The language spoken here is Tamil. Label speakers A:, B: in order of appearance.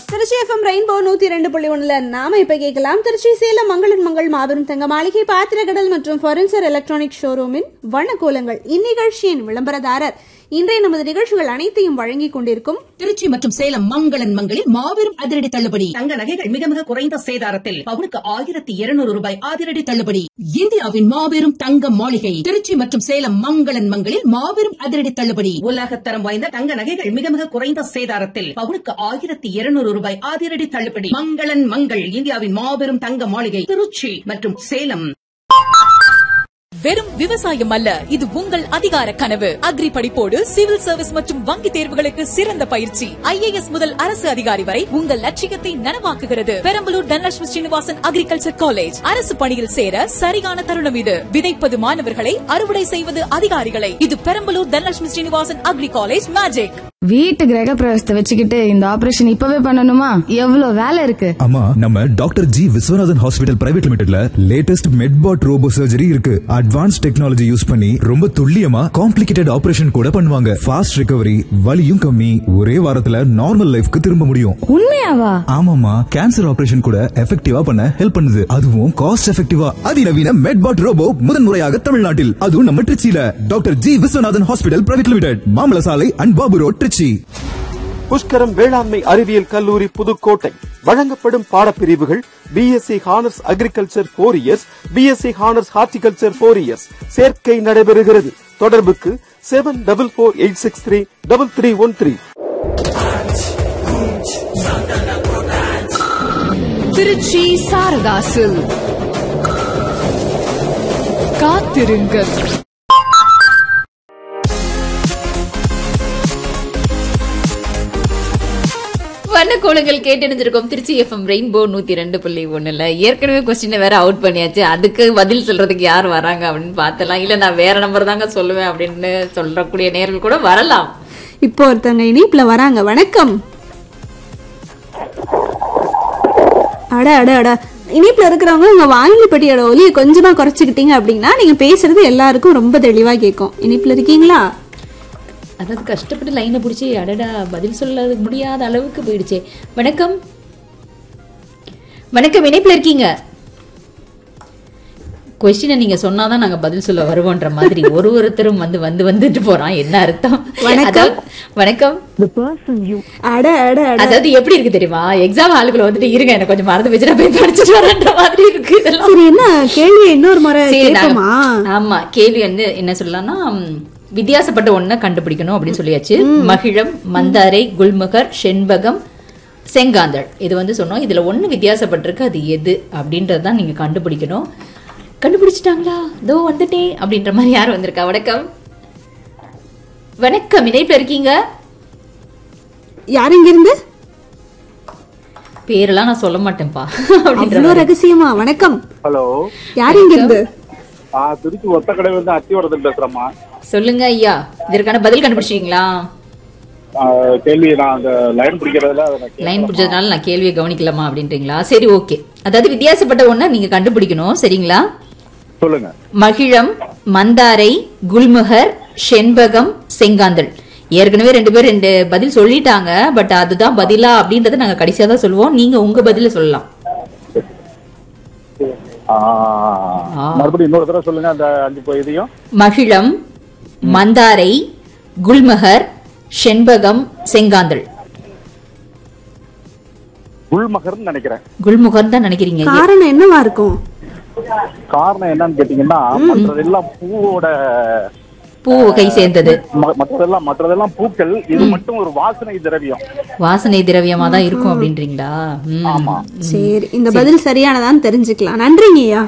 A: திருச்சி எஃப்எம் ரெயின்போ நூத்தி ரெண்டு புள்ளி ஒண்ணுல நாம இப்ப கேட்கலாம் திருச்சி சேலம் மங்களன் மங்கள் மாபெரும் தங்க மாளிகை பாத்திரக்கடல் மற்றும் ஃபொரன்சர் எலக்ட்ரானிக் ஷோரூமின் வண்ணக்கோலங்கள் இந்நிகழ்ச்சியின் விளம்பரதாரர் இன்றைய நமது நிகழ்ச்சிகள் அனைத்தையும் வழங்கிக் கொண்டிருக்கும்
B: திருச்சி மற்றும் சேலம் மங்களன் மங்களில் மாபெரும் அதிரடி தள்ளுபடி தங்க நகைகள் மிக மிக குறைந்த சேதாரத்தில் பவுனுக்கு ஆயிரத்தி இருநூறு ரூபாய் அதிரடி தள்ளுபடி இந்தியாவின் மாபெரும் தங்க மாளிகை திருச்சி மற்றும் சேலம் மங்களன் மங்களில் மாபெரும் அதிரடி தள்ளுபடி உலகத்தரம் வாய்ந்த தங்க நகைகள் மிக மிக குறைந்த சேதாரத்தில் பவுனுக்கு ஆயிரத்தி இருநூறு ரூபாய் அதிரடி தள்ளுபடி மங்களன் மங்கள் இந்தியாவின் மாபெரும் தங்க மாளிகை திருச்சி மற்றும் சேலம்
C: வெறும் விவசாயம் அல்ல இது உங்கள் அதிகார கனவு அக்ரி படிப்போடு சிவில் சர்வீஸ் மற்றும் வங்கி தேர்வுகளுக்கு சிறந்த பயிற்சி ஐஏஎஸ் முதல் அரசு அதிகாரி வரை உங்கள் லட்சியத்தை நனவாக்குகிறது பெரம்பலூர் தனலட்சுமி ஸ்ரீனிவாசன் அக்ரிகல்ச்சர் காலேஜ் அரசு பணியில் சேர சரியான தருணம் இது விதைப்பது மாணவர்களை அறுவடை செய்வது அதிகாரிகளை இது Perambalur Dhanalakshmi Srinivasan agri college magic
D: வீட்டு கிரக பிரவேசத்தை வச்சுக்கிட்டு இந்த ஆபரேஷன் இப்பவே பண்ணணுமா எவ்வளவு வேலை இருக்கு
E: ஆமா நம்ம doctor G Viswanathan hospital private லிமிடெட்ல லேட்டஸ்ட் மெட்பாட் ரோபோ சர்ஜரி இருக்கு அட்வான்ஸ் டெக்னாலஜி யூஸ் பண்ணி ரொம்ப துல்லியமா காம்ப்ளிகேட்டட் ஆபரேஷன் கூட பண்ணுவாங்க ஃபாஸ்ட் ரிகவரி வலியும் கம்மி ஒரே வாரத்துல நார்மல் லைஃப்க்கு திரும்ப முடியும்
D: உண்மையாவா
E: ஆமாமா கேன்சர் ஆபரேஷன் கூட எஃபெக்டிவா பண்ண ஹெல்ப் பண்ணுது அதுவும் காஸ்ட் எஃபெக்டிவா அதிநவீன மெட்பாட் ரோபோ முதன்முறையாக தமிழ்நாட்டில் அதுவும் நம்ம திருச்சியில doctor G Viswanathan hospital private limited மாமல சாலை அண்ட் பாபு ரோட் திருச்சி
F: புஷ்கரம் வேளாண்மை அறிவியல் கல்லூரி புதுக்கோட்டை வழங்கப்படும் பாடப்பிரிவுகள் BSc honours agriculture four years BSc honours horticulture four years சேர்க்கை நடைபெறுகிறது தொடர்புக்கு seven double four eight six three double three one three
D: Trichy Sarathas காத்திருங்கள்
G: வண்ணக்கோலங்கள் கேட்டெடுத்திருக்கோம் திருச்சி எஃப்எம் ரெயின்போ நூத்தி ரெண்டு புள்ளி ஒண்ணுல ஏற்கனவே கொஸ்டினை வேற அவுட் பண்ணியாச்சு அதுக்கு பதில் சொல்றதுக்கு யார் வராங்க அப்படின்னு பார்த்தலாம் இல்ல நான் வேற நம்பர் தாங்க சொல்லுவேன் அப்படின்னு சொல்லக்கூடிய நேர்கள் கூட வரலாம்
A: இப்போ ஒருத்தவங்க இணைப்புல வராங்க வணக்கம் அட அட அட இணைப்புல இருக்கிறவங்க உங்க வாங்கி பெட்டியோட ஒலியை கொஞ்சமா குறைச்சிக்கிட்டீங்க அப்படின்னா நீங்க பேசுறது எல்லாருக்கும் ரொம்ப தெளிவா கேட்கும் இணைப்புல இருக்கீங்களா
G: அதாவது கஷ்டப்பட்டு லைனை பிடிச்சி அடடா பதில் சொல்ல முடியாத அளவுக்கு போயிடுச்சே வணக்கம் வணக்கம் இணைப்புல இருக்கீங்க கொஸ்டினை நீங்க சொன்னாதான் நாங்க பதில் சொல்ல வருவோன்ற மாதிரி ஒரு ஒருத்தரும் வந்து வந்து வந்துட்டு போறான் என்ன அர்த்தம்
A: வணக்கம்.
G: அதாவது- வணக்கம்
A: அட அட அட
G: அதாவது எப்படி இருக்கு தெரியுமா எக்ஸாம் ஹாலுக்குள்ள வந்துட்டு இருங்க எனக்கு கொஞ்சம் மறந்து வச்சு நான் போய் படிச்சுட்டு வரேன்ற மாதிரி இருக்கு இதெல்லாம்
A: சரி என்ன கேள்வி இன்னொரு முறை
G: சரி, நாங்க-
A: கேட்போமா
G: ஆமா கேள்வி வந்து என்ன சொல்லலாம்னா ம், வித்தியாசப்பட்ட ஒண்ண கண்டுபிடிக்கணும் அப்படின்னு சொல்லியாச்சு மகிழம் மந்தாரை குல்முகர் செண்பகம் செங்காந்தள் இது வந்து சொன்னோம் இதுல ஒண்ணு வித்தியாசப்பட்டிருக்கு அது எது அப்படின்றது தான் நீங்க கண்டுபிடிக்கணும் கண்டுபிடிச்சிட்டாங்களா இதோ வந்துட்டேன் அப்படின்ற மாதிரி யார் வந்திருக்கா வணக்கம் வணக்கம் இணைப்புல இருக்கீங்க
A: யார் இங்க இருந்து
G: பேரெல்லாம் நான் சொல்ல மாட்டேன்ப்பா அப்படின்ற
A: அவ்வளவு ரகசியமா வணக்கம்
H: ஹலோ
A: யார் இங்க இருந்து
H: ஆ திருச்சி ஒத்தக்கடை வந்து அத்திவரதன் பேசுறேம்மா
G: சொல்லுங்க ஐயா இதற்கான பதில் கண்டுபிடிச்சிங்களா
H: ஆ, கேள்வி நான் அந்த லைன் பிடிக்கிறதுல அதை நான்
G: லைன் பிடிச்சதுனால நான் கேள்வியை கவனிக்கலாமா அப்படின்றீங்களா சரி ஓகே அதாவது வித்தியாசப்பட்ட ஒண்ண நீங்க கண்டுபிடிக்கணும் சரிங்களா
H: சொல்லுங்க
G: மகிழம் மந்தாரை குல்முகர் செண்பகம் செங்காந்தள் ஏற்கனவே ரெண்டு பேர் ரெண்டு பதில் சொல்லிட்டாங்க பட் அதுதான் பதிலா அப்படின்றத நாங்க கடைசியா தான் சொல்லுவோம் நீங்க உங்க பதில சொல்லலாம்
H: ஆ, மறுபடியும் இன்னொரு தடவை சொல்லுங்க அந்த அஞ்சு போ- இதையும்
G: மகிழம் மந்தாரை குல்மகர் செண்பகம் செங்காந்தள்
H: குல்மகர்னு நினைக்கிறேன்
G: குல்முகர் தான் நினைக்கிறீங்க
A: காரணம் என்னவா இருக்கும்
H: காரணம் என்னன்னு கேட்டீங்கன்னா மற்றதெல்லாம் பூவோட
G: பூ கை சேர்ந்தது
H: ம- மற்றதெல்லாம் மற்றதெல்லாம் பூக்கள் இது மட்டும் ஒரு வாசனை திரவியம்
G: வாசனை திரவியமா தான் இருக்கும் அப்படின்றீங்களா ம்.
H: ஆமா
A: சரி இந்த பதில் சரியானதான்னு தெரிஞ்சுக்கலாம் நன்றிங்க ஐயா